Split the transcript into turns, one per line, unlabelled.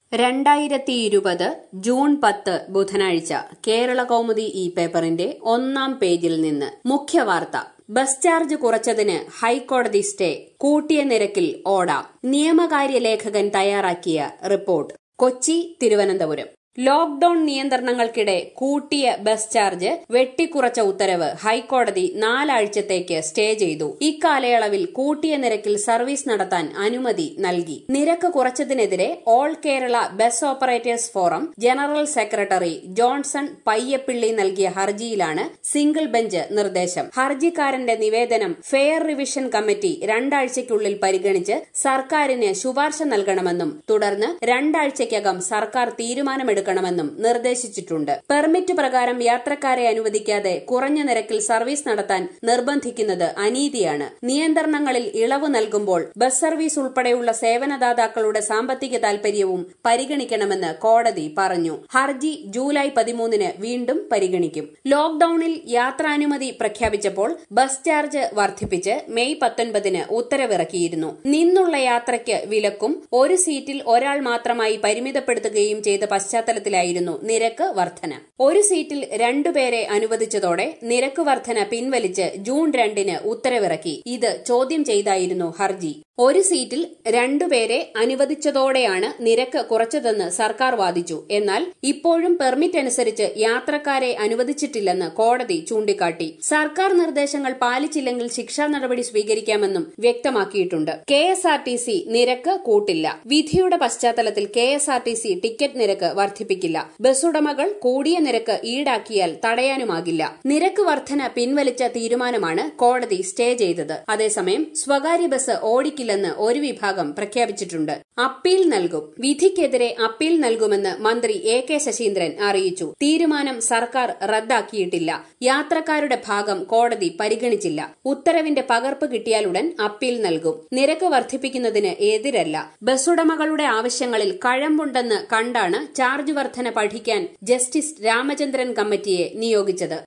രണ്ടായിരത്തി ഇരുപത് ജൂൺ പത്ത് ബുധനാഴ്ച കേരള കൗമുദി ഈ പേപ്പറിന്റെ ഒന്നാം പേജിൽ നിന്ന് മുഖ്യവാർത്ത ബസ് ചാർജ് കുറച്ചതിന് ഹൈക്കോടതി സ്റ്റേ കൂട്ടിയ നിരക്കിൽ ഓടാം നിയമകാര്യ ലേഖകൻ തയ്യാറാക്കിയ റിപ്പോർട്ട് കൊച്ചി തിരുവനന്തപുരം ലോക്ഡൌൺ നിയന്ത്രണങ്ങൾക്കിടെ കൂട്ടിയ ബസ് ചാർജ് വെട്ടിക്കുറച്ച ഉത്തരവ് ഹൈക്കോടതി നാലാഴ്ചത്തേക്ക് സ്റ്റേ ചെയ്തു ഇക്കാലയളവിൽ കൂട്ടിയ നിരക്കിൽ സർവീസ് നടത്താൻ അനുമതി നൽകി നിരക്ക് കുറച്ചതിനെതിരെ all Kerala bus operators forum general secretary Johnson Payyappilly നൽകിയ ഹർജിയിലാണ് സിംഗിൾ ബെഞ്ച് നിർദ്ദേശം ഹർജിക്കാരന്റെ നിവേദനം ഫെയർ റിവിഷൻ കമ്മിറ്റി രണ്ടാഴ്ചയ്ക്കുള്ളിൽ പരിഗണിച്ച് സർക്കാരിന് ശുപാർശ നൽകണമെന്നും തുടർന്ന് രണ്ടാഴ്ചയ്ക്കകം സർക്കാർ തീരുമാനമെടുക്കും എടുക്കണമെന്നും നിർദ്ദേശിച്ചിട്ടുണ്ട് പെർമിറ്റ് പ്രകാരം യാത്രക്കാരെ അനുവദിക്കാതെ കുറഞ്ഞ നിരക്കിൽ സർവീസ് നടത്താൻ നിർബന്ധിക്കുന്നത് അനീതിയാണ് നിയന്ത്രണങ്ങളിൽ ഇളവ് നൽകുമ്പോൾ ബസ് സർവീസ് ഉൾപ്പെടെയുള്ള സേവനദാതാക്കളുടെ സാമ്പത്തിക താൽപര്യവും പരിഗണിക്കണമെന്ന് കോടതി പറഞ്ഞു ഹർജി ജൂലൈ പതിമൂന്നിന് വീണ്ടും പരിഗണിക്കും ലോക്ഡൌണിൽ യാത്രാനുമതി പ്രഖ്യാപിച്ചപ്പോൾ ബസ് ചാർജ് വർദ്ധിപ്പിച്ച് മെയ് പത്തൊൻപതിന് ഉത്തരവിറക്കിയിരുന്നു നിന്നുള്ള യാത്രയ്ക്ക് വിലക്കും ഒരു സീറ്റിൽ ഒരാൾ മാത്രമായി പരിമിതപ്പെടുത്തുകയും ചെയ്ത പശ്ചാത്തലത്തിൽ പശ്ചാത്തലത്തിലായിരുന്നു നിരക്ക് വർധന ഒരു സീറ്റിൽ രണ്ടുപേരെ അനുവദിച്ചതോടെ നിരക്ക് വർധന പിൻവലിച്ച് ജൂൺ രണ്ടിന് ഉത്തരവിറക്കി ഇത് ചോദ്യം ചെയ്തായിരുന്നു ഹർജി ഒരു സീറ്റിൽ രണ്ടുപേരെ അനുവദിച്ചതോടെയാണ് നിരക്ക് കുറച്ചതെന്ന് സർക്കാർ വാദിച്ചു എന്നാൽ ഇപ്പോഴും പെർമിറ്റ് അനുസരിച്ച് യാത്രക്കാരെ അനുവദിച്ചിട്ടില്ലെന്ന് കോടതി ചൂണ്ടിക്കാട്ടി സർക്കാർ നിർദ്ദേശങ്ങൾ പാലിച്ചില്ലെങ്കിൽ ശിക്ഷാ നടപടി സ്വീകരിക്കാമെന്നും വ്യക്തമാക്കിയിട്ടുണ്ട് K S R T C നിരക്ക് കൂട്ടില്ല വിധിയുടെ പശ്ചാത്തലത്തിൽ K S R T C ticket നിരക്ക് വർദ്ധിപ്പിക്കില്ല ബസ്സുടമകൾ കൂടിയ നിരക്ക് ഈടാക്കിയാൽ തടയാനുമാകില്ല നിരക്ക് വർധന പിൻവലിച്ച തീരുമാനമാണ് കോടതി സ്റ്റേ ചെയ്തത് അതേസമയം സ്വകാര്യ ബസ് ഓടിക്കില്ലെന്ന് ഒരു വിഭാഗം പ്രഖ്യാപിച്ചിട്ടുണ്ട് അപ്പീൽ നൽകും വിധിക്കെതിരെ അപ്പീൽ നൽകുമെന്ന് മന്ത്രി എ കെ ശശീന്ദ്രൻ അറിയിച്ചു തീരുമാനം സർക്കാർ റദ്ദാക്കിയിട്ടില്ല യാത്രക്കാരുടെ ഭാഗം കോടതി പരിഗണിച്ചില്ല ഉത്തരവിന്റെ പകർപ്പ് കിട്ടിയാലുടൻ അപ്പീൽ നൽകും നിരക്ക് വർദ്ധിപ്പിക്കുന്നതിന് എതിരല്ല ബസ്സുടമകളുടെ ആവശ്യങ്ങളിൽ കഴമ്പുണ്ടെന്ന് കണ്ടാണ് ചാർജ് വർധന പഠിക്കാൻ ജസ്റ്റിസ് രാമചന്ദ്രൻ കമ്മിറ്റിയെ നിയോഗിച്ചത്